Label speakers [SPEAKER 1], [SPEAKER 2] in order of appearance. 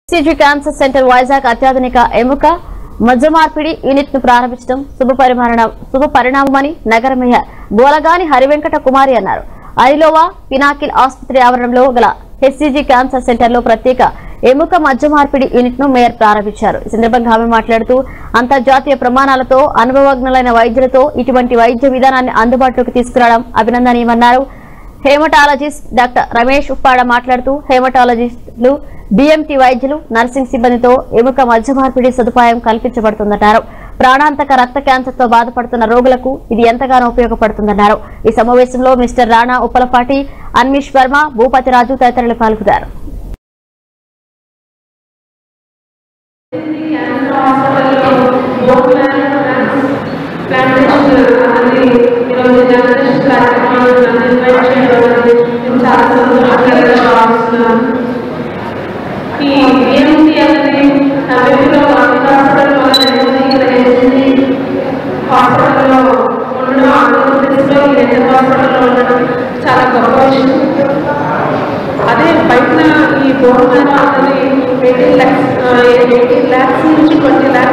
[SPEAKER 1] సిజీ cancer centre Vizag అత్యాధునిక ఎముక మజ్జ మార్పిడి యూనిట్ ను ప్రారంభించడం శుభ పరిమాణ- శుభ పరిణామమని నగర మేయర్ గోలగాని హరివెంకట కుమారి అన్నారు అరిలోవా పినాకిల్ ఆసుపత్రి ఆవరణంలో గల హెచ్సిజీ క్యాన్సర్ సెంటర్ లో ప్రత్యేక ఎముక మజ్జ మార్పిడి యూనిట్ ను మేయర్ ప్రారంభించారు ఈ సందర్భంగా ఆమె మాట్లాడుతూ అంతర్జాతీయ ప్రమాణాలతో అనుభవజ్ఞులైన వైద్యులతో ఇటువంటి వైద్య విధానాన్ని అందుబాటులోకి తీసుకురావడం అభినందనీయమన్నారు హేమటాలజిస్ట్ డాక్టర్ రమేష్ ఉప్పాడ మాట్లాడుతూ హేమటాలజిస్టులు డిఎంటి వైద్యులు నర్సింగ్ సిబ్బందితో ఎముక మధ్య మార్పిడి సదుపాయం కల్పించబడుతుందన్నారు ప్రాణాంతక రక్త క్యాన్సర్ తో బాధపడుతున్న రోగులకు ఇది ఎంతగానో ఉపయోగపడుతుందన్నారు ఈ సమావేశంలో మిస్టర్ రాణా ఉప్పలపాటి అన్మిష్ వర్మ భూపతిరాజు తదితరులు పాల్గొన్నారు
[SPEAKER 2] ఈ బిఎంసి అనేది సమీపంలో హాస్పిటల్ హాస్పిటల్లో ఉండడం ఆంధ్రప్రదేశ్లో ఈ రెండు హాస్పిటల్లో ఉండడం చాలా గొప్ప విషయం అదే బయట ఈ బోర్డు అనేది ఎయిటీన్ ల్యాక్స్ ఎయిటీన్ ల్యాక్స్ నుంచి ట్వంటీ ల్యాక్స్